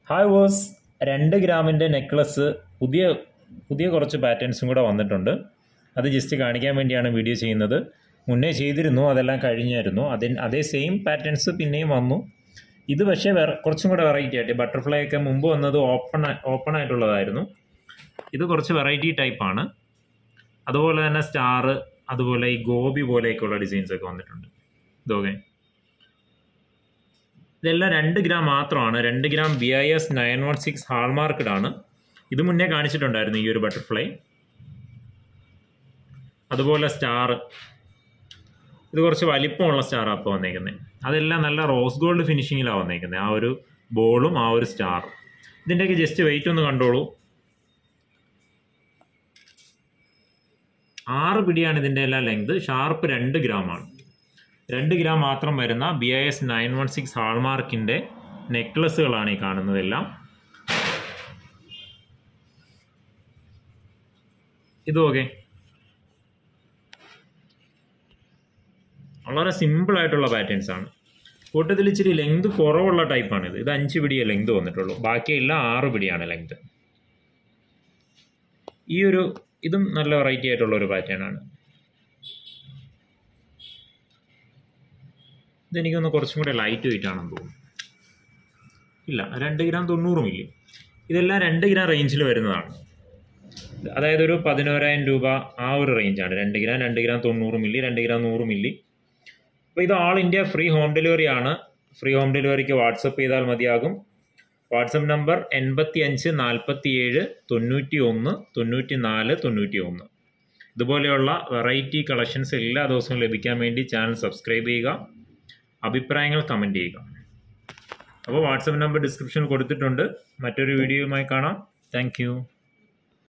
hi was രണ്ട് ഗ്രാമിൻ്റെ necklace പുതിയ പുതിയ കുറച്ച് പാറ്റേൺസും കൂടെ വന്നിട്ടുണ്ട് അത് ജസ്റ്റ് കാണിക്കാൻ വേണ്ടിയാണ് വീഡിയോ ചെയ്യുന്നത് മുന്നേ ചെയ്തിരുന്നു അതെല്ലാം കഴിഞ്ഞായിരുന്നു അതിന് അതേ സെയിം പാറ്റേൺസ് പിന്നെയും വന്നു ഇത് പക്ഷേ വേറെ കുറച്ചും കൂടെ വെറൈറ്റി ആയിട്ട് ബട്ടർഫ്ലൈ ഒക്കെ മുമ്പ് വന്നത് ഓപ്പൺ ഓപ്പൺ ആയിട്ടുള്ളതായിരുന്നു ഇത് കുറച്ച് വെറൈറ്റി ടൈപ്പാണ് അതുപോലെ തന്നെ സ്റ്റാർ അതുപോലെ ഈ ഗോപി പോലെയൊക്കെയുള്ള ഡിസൈൻസ് ഒക്കെ വന്നിട്ടുണ്ട് ഇതൊക്കെ ഇതെല്ലാം രണ്ട് ഗ്രാം മാത്രമാണ് രണ്ട് gram B I S nine one six hallmarked ആണ് ഇത് മുന്നേ കാണിച്ചിട്ടുണ്ടായിരുന്നു ഈ ഒരു ബട്ടർഫ്ലൈ അതുപോലെ സ്റ്റാർ ഇത് കുറച്ച് വലിപ്പമുള്ള സ്റ്റാറാണ് അപ്പോൾ വന്നേക്കുന്നത് അതെല്ലാം നല്ല റോസ് ഗോൾഡ് ഫിനിഷിങ്ങിലാണ് വന്നേക്കുന്നത് ആ ഒരു ബോളും ആ ഒരു സ്റ്റാറും ഇതിൻ്റെയൊക്കെ ജസ്റ്റ് വെയിറ്റ് ഒന്ന് കണ്ടോളൂ ആറ് പിടിയാണ് ഇതിൻ്റെ എല്ലാം ലെങ്ത് ഷാർപ്പ് രണ്ട് ഗ്രാമാണ് രണ്ട് ഗ്രാം മാത്രം വരുന്ന B I S nine one six ഹാൾമാർക്കിൻ്റെ നെക്ലസ്സുകളാണ് ഈ കാണുന്നതെല്ലാം ഇതും ഓക്കെ വളരെ സിമ്പിൾ ആയിട്ടുള്ള പാറ്റേൺസ് ആണ് കൂട്ടത്തിൽ ഇച്ചിരി ലെങ്ത് കുറവുള്ള ടൈപ്പാണ് ഇത് ഇത് അഞ്ച് പിടിയേ ലെങ്ത് വന്നിട്ടുള്ളൂ ബാക്കിയെല്ലാം ആറ് പിടിയാണ് ലെങ്ത് ഈ ഒരു ഇതും നല്ല വെറൈറ്റി ആയിട്ടുള്ള ഒരു പാറ്റേൺ ആണ് ഇതെനിക്കൊന്ന് കുറച്ചും കൂടെ ലൈറ്റ് വെയിറ്റ് ആണെന്ന് തോന്നുന്നു ഇല്ല രണ്ട് ഗ്രാം തൊണ്ണൂറ് മില്ലി ഇതെല്ലാം രണ്ട് ഗ്രാം റേഞ്ചിൽ വരുന്നതാണ് അതായത് ഒരു പതിനോരായിരം രൂപ ആ ഒരു റേഞ്ചാണ് രണ്ട് ഗ്രാം രണ്ട് ഗ്രാം തൊണ്ണൂറ് മില്ലി രണ്ട് ഗ്രാം നൂറ് മില്ലി അപ്പോൾ ഇത് all India free home delivery ആണ് ഫ്രീ ഹോം ഡെലിവറിക്ക് വാട്സപ്പ് ചെയ്താൽ മതിയാകും വാട്സപ്പ് നമ്പർ എൺപത്തി അഞ്ച് നാൽപ്പത്തി ഏഴ് തൊണ്ണൂറ്റി ഒന്ന് തൊണ്ണൂറ്റി നാല് തൊണ്ണൂറ്റി ഒന്ന് ഇതുപോലെയുള്ള വെറൈറ്റി കളക്ഷൻസ് എല്ലാ ദിവസവും ലഭിക്കാൻ വേണ്ടി ചാനൽ സബ്സ്ക്രൈബ് ചെയ്യുക അഭിപ്രായങ്ങൾ കമൻറ്റ് ചെയ്യുക അപ്പോൾ വാട്സപ്പ് നമ്പർ ഡിസ്ക്രിപ്ഷനിൽ കൊടുത്തിട്ടുണ്ട് മറ്റൊരു വീഡിയോയുമായി കാണാം താങ്ക്